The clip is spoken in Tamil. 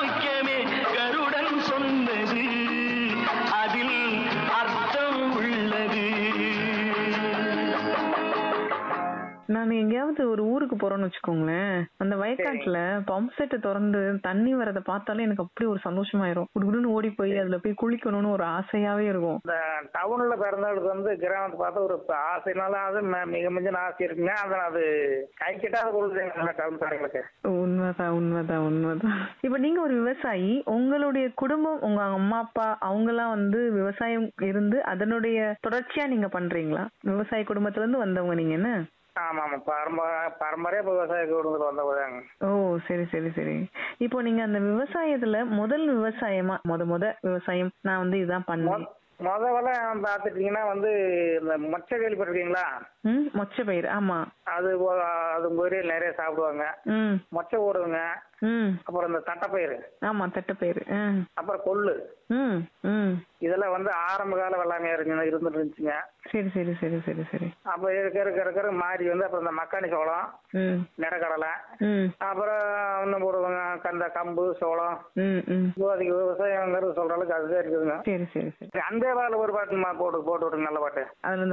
ஆரோக்கியமே கருடன் சொன்னது அதில் அர்த்தம் உள்ளது நான் எங்கேயாவது ஒரு ஊருக்கு போறோம்னு வச்சுக்கோங்களேன் அந்த வயக்காட்டுல பம்ப் செட்டை திறந்து தண்ணி வரத பார்த்தாலே எனக்கு அப்படி ஒரு சந்தோஷமாயிரும் குடுகுடுன்னு ஓடி போய் அதுல போய் குளிக்கணும்னு ஒரு ஆசையாவே இருக்கும் இந்த டவுன்ல பிறந்தவளுக்கு வந்து கிராமத்தை பார்த்தா ஒரு ஆசைனால அது ம- மிக மிஞ்சின ஆசை இருக்குங்க அதை அது கை கிட்டாத கொள்ளுதுங்க டவுன் காரங்களுக்கு உண்மைதான் உண்மைதான் உண்மைதான் இப்ப நீங்க ஒரு விவசாயி உங்களுடைய குடும்பம் உங்க அம்மா அப்பா அவங்க எல்லாம் வந்து விவசாயம் இருந்து அதனுடைய தொடர்ச்சியா நீங்க பண்றீங்களா விவசாய குடும்பத்துல இருந்து வந்தவங்க நீங்க என்ன ஆமா ஆமா பரம்பரை பரம்பரையா இப்போ விவசாய குடும்பத்தில் வந்தவங்க ஓ சரி சரி சரி இப்போ நீங்க அந்த விவசாயத்துல முதல் விவசாயமா முத முத விவசாயம் நான் வந்து இதுதான் பண்ணேன் முதல்ல பார்த்துட்டீங்கன்னா வந்து இந்த மொச்சை கேள்விப்பட்டிருக்கீங்களா ம் மொச்சை பயிர் ஆமா அது ஒ- அது உங்க ஏரியாவில் நிறைய சாப்பிடுவாங்க ம் மொச்சை ஓடுங்க ம் அப்புறம் இந்த தட்டைப்பயிறு ஆமா தட்டைப்பயிறு ம் அப்புறம் கொள்ளு ம் ம் இதெல்லாம் வந்து ஆரம்ப கால வெள்ளாமையா இருந்து இருந்துட்டு இருந்துச்சுங்க சரி சரி சரி சரி சரி அப்போ இருக்க இருக்க இருக்க மாறி வந்து அப்புறம் இந்த மக்காணி சோளம் ம் நிலக்கடலை ம் அப்புறம் இன்னும் போடுவாங்க கந்த கம்பு சோளம் ம் ம் இப்போதைக்கு விவசாயங்கிறது சொல்ற அளவுக்கு அதுதான் இருக்குதுங்க சரி சரி சரி அந்த வேலை ஒரு பாட்டு மா- போட்டு போட்டு விட்டுங்க நல்ல பாட்டு அதுல இந்த